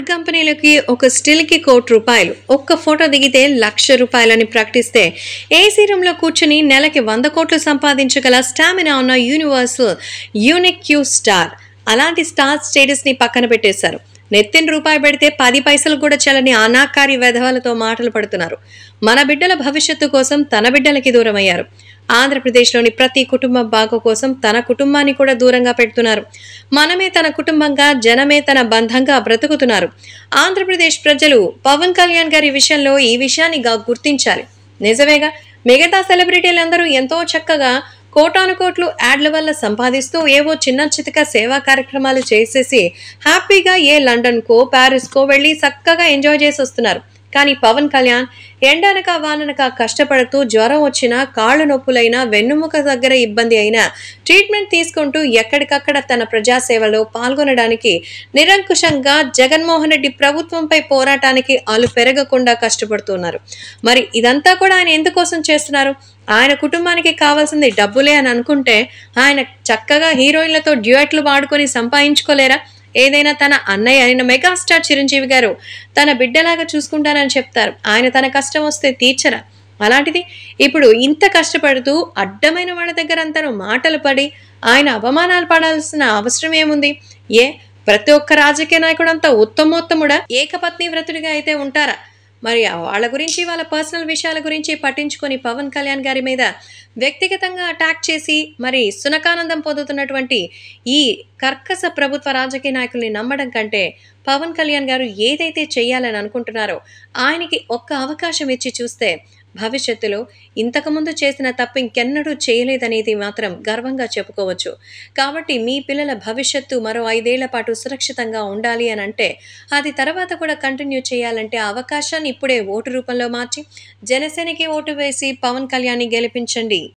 కంపెనీలకి ఒక స్టిల్కి కోటి రూపాయలు ఒక్క ఫోటో దిగితే లక్ష రూపాయలని ప్రకటిస్తే ఏసీ రూమ్లో కూర్చుని నెలకి వంద కోట్లు సంపాదించగల స్టామినా ఉన్న యూనివర్సల్ యూనిక్ క్యూ స్టార్ అలాంటి స్టార్ స్టేటస్ని పక్కన పెట్టేశారు నెత్తిన రూపాయి పెడితే పది పైసలు కూడా చెల్లని అనాకారి వెధవలతో మాటలు పడుతున్నారు మన బిడ్డల భవిష్యత్తు కోసం తన బిడ్డలకి దూరం అయ్యారు ఆంధ్రప్రదేశ్లోని ప్రతి కుటుంబం బాగు కోసం తన కుటుంబాన్ని కూడా దూరంగా పెడుతున్నారు మనమే తన కుటుంబంగా జనమే తన బంధంగా బ్రతుకుతున్నారు ఆంధ్రప్రదేశ్ ప్రజలు పవన్ కళ్యాణ్ గారి విషయంలో ఈ విషయాన్ని గా- గుర్తించాలి నిజమేగా మిగతా సెలబ్రిటీలందరూ ఎంతో చక్కగా కోటాను కోట్లు యాడ్ల వల్ల సంపాదిస్తూ ఏవో చిన్న చితక సేవా కార్యక్రమాలు చేసేసి హ్యాపీగా ఏ లండన్కో ప్యారిస్కో వెళ్ళి చక్కగా ఎంజాయ్ చేసి వస్తున్నారు కానీ పవన్ కళ్యాణ్ ఎండనక వాననక కష్టపడుతూ జ్వరం వచ్చినా కాళ్ళు నొప్పులైనా వెన్నుముక దగ్గర ఇబ్బంది అయినా ట్రీట్మెంట్ తీసుకుంటూ ఎక్కడికక్కడ తన ప్రజాసేవలో పాల్గొనడానికి నిరంకుశంగా జగన్మోహన్ రెడ్డి ప్రభుత్వంపై పోరాటానికి అలు పెరగకుండా కష్టపడుతున్నారు మరి ఇదంతా కూడా ఆయన ఎందుకోసం చేస్తున్నారు ఆయన కుటుంబానికి కావాల్సింది డబ్బులే అని అనుకుంటే ఆయన చక్కగా హీరోయిన్లతో డ్యూయట్లు వాడుకొని సంపాదించుకోలేరా ఏదైనా తన అన్నయ్య అయిన మెగాస్టార్ చిరంజీవి గారు తన బిడ్డలాగా చూసుకుంటానని చెప్తారు ఆయన తన కష్టం వస్తే తీర్చరా అలాంటిది ఇప్పుడు ఇంత కష్టపడుతూ అడ్డమైన వాళ్ళ దగ్గర అంతను మాటలు పడి ఆయన అవమానాలు పడాల్సిన అవసరం ఏముంది ఏ ప్రతి ఒక్క రాజకీయ నాయకుడు అంతా ఉత్తమోత్తముడా ఏకపత్ని వ్రతుడిగా అయితే ఉంటారా మరి ఆ వాళ్ళ గురించి వాళ్ళ పర్సనల్ విషయాల గురించి పట్టించుకొని పవన్ కళ్యాణ్ గారి మీద వ్యక్తిగతంగా అటాక్ చేసి మరి సునకానందం పొందుతున్నటువంటి ఈ కర్కస ప్రభుత్వ రాజకీయ నాయకుల్ని నమ్మడం కంటే పవన్ కళ్యాణ్ గారు ఏదైతే చేయాలని అనుకుంటున్నారో ఆయనకి ఒక్క అవకాశం ఇచ్చి చూస్తే భవిష్యత్తులో ఇంతకుముందు చేసిన తప్పు ఇంకెన్నడూ చేయలేదనేది మాత్రం గర్వంగా చెప్పుకోవచ్చు కాబట్టి మీ పిల్లల భవిష్యత్తు మరో ఐదేళ్ల పాటు సురక్షితంగా ఉండాలి అని అంటే అది తర్వాత కూడా కంటిన్యూ చేయాలంటే ఆ అవకాశాన్ని ఇప్పుడే ఓటు రూపంలో మార్చి జనసేనకి ఓటు వేసి పవన్ కళ్యాణ్ని గెలిపించండి